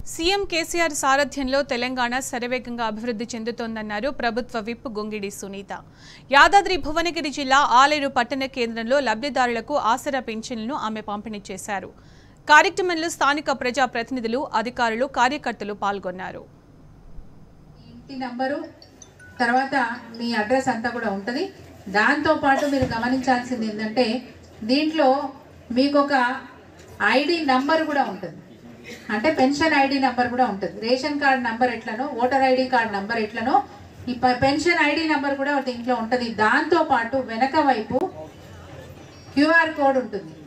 CM KCR సారథ్యంలో తెలంగాణ శరవేగంగా అభివృద్ధి చెందుతోందన్నారు ప్రభుత్వ విప్ గొంగిడి సునీత యాదాద్రి భువనగిరి జిల్లా ఆలేరు పట్టణ కేంద్రంలో లబ్ధిదారులకు ఆసరా పింఛన్లను ఆమె పంపిణీ చేశారు కార్యక్రమంలో స్థానిక ప్రజా ప్రతినిధులు అధికారులు కార్యకర్తలు పాల్గొన్నారు ఇంటి నంబరు తర్వాత మీ అడ్రస్ అంతా కూడా ఉంటుంది దాంతో పాటు మీరు గమనించాల్సింది ఏంటంటే దీంట్లో మీకు ఒక ఐడి నంబర్ కూడా ఉంటుంది అంటే పెన్షన్ ఐడి నంబర్ కూడా ఉంటుంది రేషన్ కార్డ్ నంబర్ ఎట్లనో ఓటర్ ఐడి కార్డ్ నంబర్ ఎట్లనో ఈ ప- పెన్షన్ ఐడి నంబర్ కూడా దీంట్లో ఉంటుంది దాంతో పాటు వెనక వైపు క్యూఆర్ కోడ్ ఉంటుంది